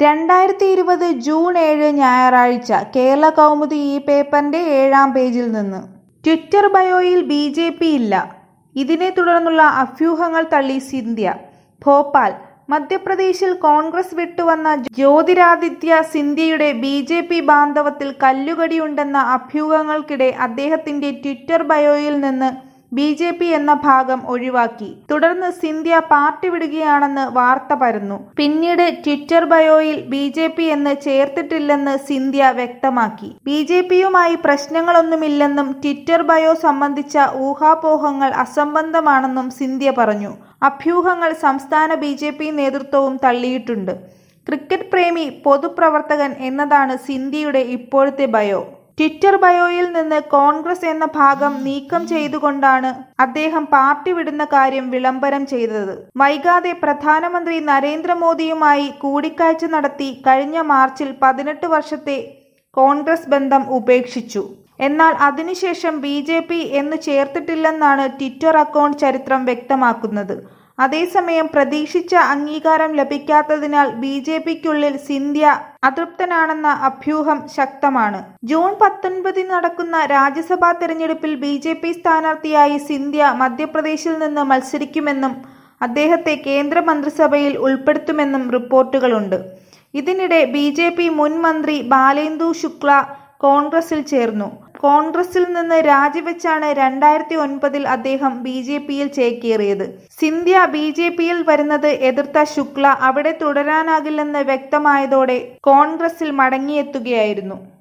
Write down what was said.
രണ്ടായിരത്തി ഇരുപത് ജൂൺ ഏഴ് ഞായറാഴ്ച കേരള കൗമുദി ഈ പേപ്പറിന്റെ ഏഴാം പേജിൽ നിന്ന് ട്വിറ്റർ ബയോയിൽ ബി ജെ പി ഇല്ല ഇതിനെ തുടർന്നുള്ള അഭ്യൂഹങ്ങൾ തള്ളി സിന്ധ്യ ഭോപ്പാൽ മധ്യപ്രദേശിൽ കോൺഗ്രസ് വിട്ടുവന്ന ജ്യോതിരാദിത്യ സിന്ധ്യയുടെ ബി ജെ പി ബാന്ധവത്തിൽ കല്ലുകടിയുണ്ടെന്ന അഭ്യൂഹങ്ങൾക്കിടെ അദ്ദേഹത്തിന്റെ ട്വിറ്റർ ബയോയിൽ നിന്ന് ബി ജെ പി എന്ന ഭാഗം ഒഴിവാക്കി തുടർന്ന് സിന്ധ്യ പാർട്ടി വിടുകയാണെന്ന് വാർത്ത പരന്നു പിന്നീട് ട്വിറ്റർ ബയോയിൽ ബി ജെ പി എന്ന് ചേർത്തിട്ടില്ലെന്ന് സിന്ധ്യ വ്യക്തമാക്കി ബി ജെ പിയുമായി പ്രശ്നങ്ങളൊന്നുമില്ലെന്നും ട്വിറ്റർ ബയോ സംബന്ധിച്ച ഊഹാപോഹങ്ങൾ അസംബന്ധമാണെന്നും സിന്ധ്യ പറഞ്ഞു അഭ്യൂഹങ്ങൾ സംസ്ഥാന ബി ജെ പി നേതൃത്വവും തള്ളിയിട്ടുണ്ട് ക്രിക്കറ്റ് പ്രേമി പൊതുപ്രവർത്തകൻ എന്നതാണ് സിന്ധ്യയുടെ ഇപ്പോഴത്തെ ബയോ ട്വിറ്റർ ബയോയിൽ നിന്ന് കോൺഗ്രസ് എന്ന ഭാഗം നീക്കം ചെയ്തുകൊണ്ടാണ് അദ്ദേഹം പാർട്ടി വിടുന്ന കാര്യം വിളംബരം ചെയ്തത് വൈകാതെ പ്രധാനമന്ത്രി നരേന്ദ്രമോദിയുമായി കൂടിക്കാഴ്ച നടത്തി കഴിഞ്ഞ മാർച്ചിൽ പതിനെട്ട് വർഷത്തെ കോൺഗ്രസ് ബന്ധം ഉപേക്ഷിച്ചു എന്നാൽ അതിനുശേഷം ബി ജെ പി എന്ന് ചേർത്തിട്ടില്ലെന്നാണ് ട്വിറ്റർ അക്കൗണ്ട് ചരിത്രം വ്യക്തമാക്കുന്നത് അതേസമയം പ്രതീക്ഷിച്ച അംഗീകാരം ലഭിക്കാത്തതിനാൽ ബി ജെ പിക്കുള്ളിൽ സിന്ധ്യ അതൃപ്തനാണെന്ന അഭ്യൂഹം ശക്തമാണ് ജൂൺ പത്തൊൻപതിന് നടക്കുന്ന രാജ്യസഭാ തെരഞ്ഞെടുപ്പിൽ ബി ജെ പി സ്ഥാനാർത്ഥിയായി സിന്ധ്യ മധ്യപ്രദേശിൽ നിന്ന് മത്സരിക്കുമെന്നും അദ്ദേഹത്തെ കേന്ദ്രമന്ത്രിസഭയിൽ ഉൾപ്പെടുത്തുമെന്നും റിപ്പോർട്ടുകളുണ്ട് ഇതിനിടെ ബി ജെ പി മുൻ മന്ത്രി ബാലേന്ദു ശുക്ല കോൺഗ്രസിൽ ചേർന്നു കോൺഗ്രസിൽ നിന്ന് രാജിവെച്ചാണ് രണ്ടായിരത്തി ഒൻപതിൽ അദ്ദേഹം ബി ജെ പിയിൽ ചേക്കേറിയത് സിന്ധ്യ ബി ജെ പിയിൽ വരുന്നത് എതിർത്ത ശുക്ല അവിടെ തുടരാനാകില്ലെന്ന് വ്യക്തമായതോടെ കോൺഗ്രസിൽ മടങ്ങിയെത്തുകയായിരുന്നു